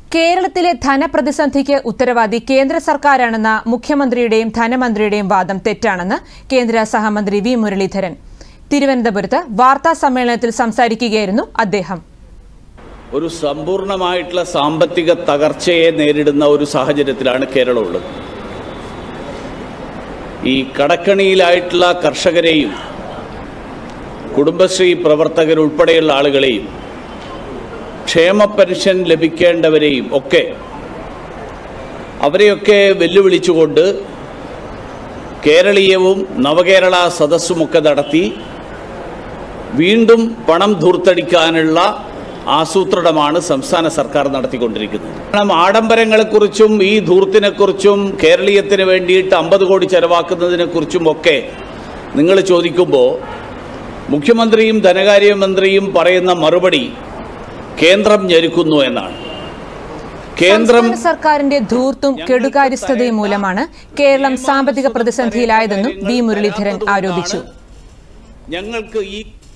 കേരളത്തിലെ ധനപ്രതിസന്ധിക്ക് ഉത്തരവാദി കേന്ദ്ര സർക്കാരാണെന്ന മുഖ്യമന്ത്രിയുടെയും ധനമന്ത്രിയുടെയും വാദം തെറ്റാണെന്ന് കേന്ദ്ര സഹമന്ത്രി വി മുരളീധരൻ തിരുവനന്തപുരത്ത് വാർത്താ സമ്മേളനത്തിൽ സംസാരിക്കുകയായിരുന്നു അദ്ദേഹം ഒരു സമ്പൂർണമായിട്ടുള്ള സാമ്പത്തിക തകർച്ചയെ നേരിടുന്ന ഒരു സാഹചര്യത്തിലാണ് കേരളം ഉള്ളത് ഈ കടക്കണിയിലായിട്ടുള്ള കർഷകരെയും കുടുംബശ്രീ പ്രവർത്തകരുൾപ്പെടെയുള്ള ആളുകളെയും ക്ഷേമ പെൻഷൻ ലഭിക്കേണ്ടവരെയും ഒക്കെ അവരെയൊക്കെ വെല്ലുവിളിച്ചുകൊണ്ട് കേരളീയവും നവകേരള സദസ്സുമൊക്കെ നടത്തി വീണ്ടും പണം ധൂർത്തടിക്കാനുള്ള ആസൂത്രണമാണ് സംസ്ഥാന സർക്കാർ നടത്തിക്കൊണ്ടിരിക്കുന്നത് കാരണം ആഡംബരങ്ങളെക്കുറിച്ചും ഈ ധൂർത്തിനെക്കുറിച്ചും കേരളീയത്തിന് വേണ്ടിയിട്ട് അമ്പത് കോടി ചെലവാക്കുന്നതിനെക്കുറിച്ചും ഒക്കെ നിങ്ങൾ ചോദിക്കുമ്പോൾ മുഖ്യമന്ത്രിയും ധനകാര്യമന്ത്രിയും പറയുന്ന മറുപടി കേന്ദ്രം ഞെരുക്കുന്നു എന്നാണ് കേന്ദ്രം സംസ്ഥാന സർക്കാരിന്റെ ധൂർത്തും കെടുകാര്യസ്ഥതയും മൂലമാണ് കേരളം സാമ്പത്തിക പ്രതിസന്ധിയിലായതെന്നും വി മുരളീധരൻ ആരോപിച്ചു ഞങ്ങൾക്ക് ഈ